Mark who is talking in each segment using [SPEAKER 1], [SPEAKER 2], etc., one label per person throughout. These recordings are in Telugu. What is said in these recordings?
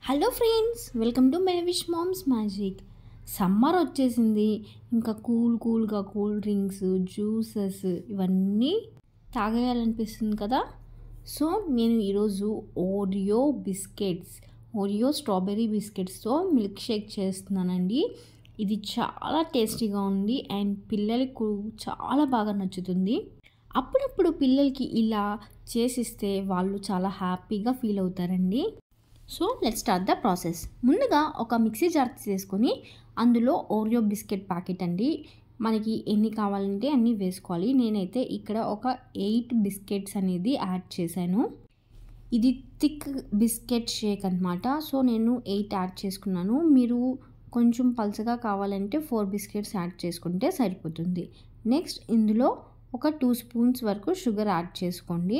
[SPEAKER 1] hello friends welcome to Mevish mom's magic summer వచ్చేసింది ఇంకా కూల్ కూల్గా కూల్ డ్రింక్స్ జ్యూసెస్ ఇవన్నీ తాగేయాలనిపిస్తుంది కదా సో నేను ఈరోజు ఓరియో బిస్కెట్స్ ఓరియో స్ట్రాబెర్రీ బిస్కెట్స్తో మిల్క్ షేక్ చేస్తున్నానండి ఇది చాలా టేస్టీగా ఉంది అండ్ పిల్లలకు చాలా బాగా నచ్చుతుంది అప్పుడప్పుడు పిల్లలకి ఇలా చేసిస్తే వాళ్ళు చాలా హ్యాపీగా ఫీల్ అవుతారండి so let start the process ముందుగా ఒక మిక్సీ జార్ తీసుకొని అందులో ఓరియో బిస్కెట్ ప్యాకెట్ అండి మనకి ఎన్ని కావాలంటే అన్నీ వేసుకోవాలి నేనైతే ఇక్కడ ఒక ఎయిట్ బిస్కెట్స్ అనేది యాడ్ చేశాను ఇది థిక్ బిస్కెట్ షేక్ అనమాట సో నేను ఎయిట్ యాడ్ చేసుకున్నాను మీరు కొంచెం పల్చగా కావాలంటే ఫోర్ బిస్కెట్స్ యాడ్ చేసుకుంటే సరిపోతుంది నెక్స్ట్ ఇందులో ఒక టూ స్పూన్స్ వరకు షుగర్ యాడ్ చేసుకోండి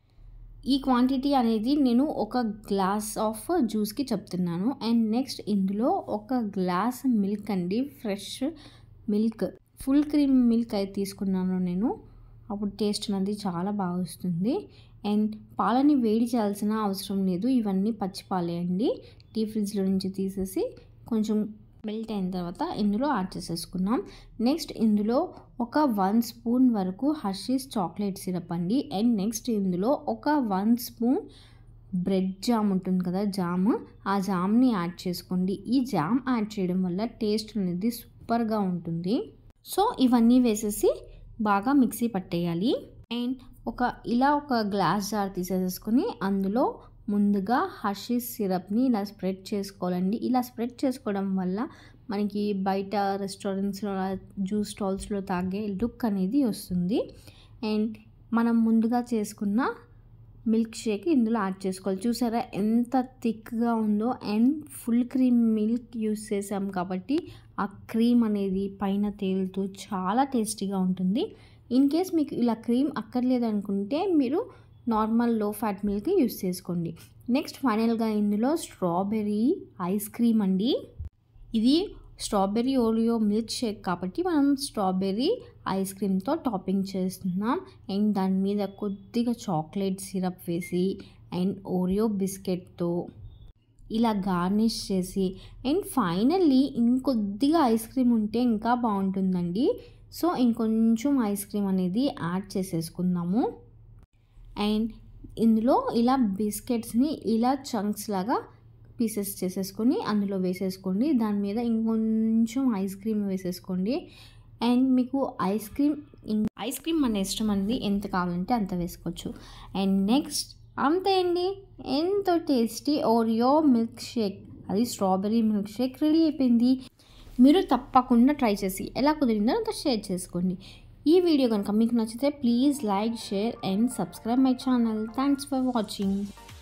[SPEAKER 1] ఈ క్వాంటిటీ అనేది నేను ఒక గ్లాస్ ఆఫ్ జ్యూస్కి చెప్తున్నాను అండ్ నెక్స్ట్ ఇందులో ఒక గ్లాస్ మిల్క్ అండి fresh milk full cream milk అయితే తీసుకున్నాను నేను అప్పుడు టేస్ట్ అనేది చాలా బాగా వస్తుంది అండ్ పాలని వేడి చేయాల్సిన అవసరం లేదు ఇవన్నీ పచ్చి పాలే అండి టీ ఫ్రిడ్జ్లో నుంచి తీసేసి కొంచెం మెల్ట్ అయిన తర్వాత ఇందులో యాడ్ చేసేసుకున్నాం నెక్స్ట్ ఇందులో ఒక వన్ స్పూన్ వరకు హర్షీస్ చాక్లెట్ సిరప్ అండి అండ్ నెక్స్ట్ ఇందులో ఒక వన్ స్పూన్ బ్రెడ్ జామ్ ఉంటుంది కదా జామ్ ఆ జామ్ని యాడ్ చేసుకోండి ఈ జామ్ యాడ్ చేయడం వల్ల టేస్ట్ అనేది సూపర్గా ఉంటుంది సో ఇవన్నీ వేసేసి బాగా మిక్సీ పట్టేయాలి అండ్ ఒక ఇలా ఒక గ్లాస్ జార్ తీసేసుకొని అందులో ముందుగా హర్షీస్ సిరప్ని ఇలా స్ప్రెడ్ చేసుకోవాలండి ఇలా స్ప్రెడ్ చేసుకోవడం వల్ల మనకి బయట రెస్టారెంట్స్లో జ్యూస్ స్టాల్స్లో తాగే లుక్ అనేది వస్తుంది అండ్ మనం ముందుగా చేసుకున్న మిల్క్ షేక్ ఇందులో యాడ్ చేసుకోవాలి చూసారా ఎంత థిక్గా ఉందో and full cream milk use చేసాం కాబట్టి ఆ క్రీమ్ అనేది పైన తేలుతూ చాలా టేస్టీగా ఉంటుంది ఇన్ కేస్ మీకు ఇలా క్రీమ్ అక్కర్లేదు అనుకుంటే మీరు normal low fat milk use చేసుకోండి నెక్స్ట్ ఫైనల్గా ఇందులో స్ట్రాబెర్రీ ఐస్ క్రీమ్ అండి ఇది స్ట్రాబెర్రీ ఓరియో మిల్క్ షేక్ కాబట్టి మనం స్ట్రాబెర్రీ ఐస్ క్రీమ్తో టాపింగ్ చేస్తున్నాం అండ్ దాని మీద కొద్దిగా చాక్లెట్ సిరప్ వేసి అండ్ ఓరియో బిస్కెట్తో ఇలా గార్నిష్ చేసి అండ్ ఫైనల్లీ ఇంకొద్దిగా ఐస్ క్రీమ్ ఉంటే ఇంకా బాగుంటుందండి సో ఇంకొంచెం ఐస్ క్రీమ్ అనేది యాడ్ చేసేసుకుందాము అండ్ ఇందులో ఇలా బిస్కెట్స్ని ఇలా చంక్స్ లాగా పీసెస్ చేసేసుకొని అందులో వేసేసుకోండి దాని మీద ఇంకొంచెం ఐస్ క్రీమ్ వేసేసుకోండి అండ్ మీకు ఐస్ క్రీమ్ ఐస్ క్రీమ్ మన ఇష్టం అనేది ఎంత కావాలంటే అంత వేసుకోవచ్చు అండ్ నెక్స్ట్ అంతే అండి ఎంతో టేస్టీ ఓరియో మిల్క్ షేక్ అది స్ట్రాబెర్రీ మిల్క్ షేక్ రెడీ అయిపోయింది మీరు తప్పకుండా ట్రై చేసి ఎలా కుదిరిందో అంత షేర్ చేసుకోండి ఈ వీడియో కనుక మీకు నచ్చితే please like share and subscribe my channel thanks for watching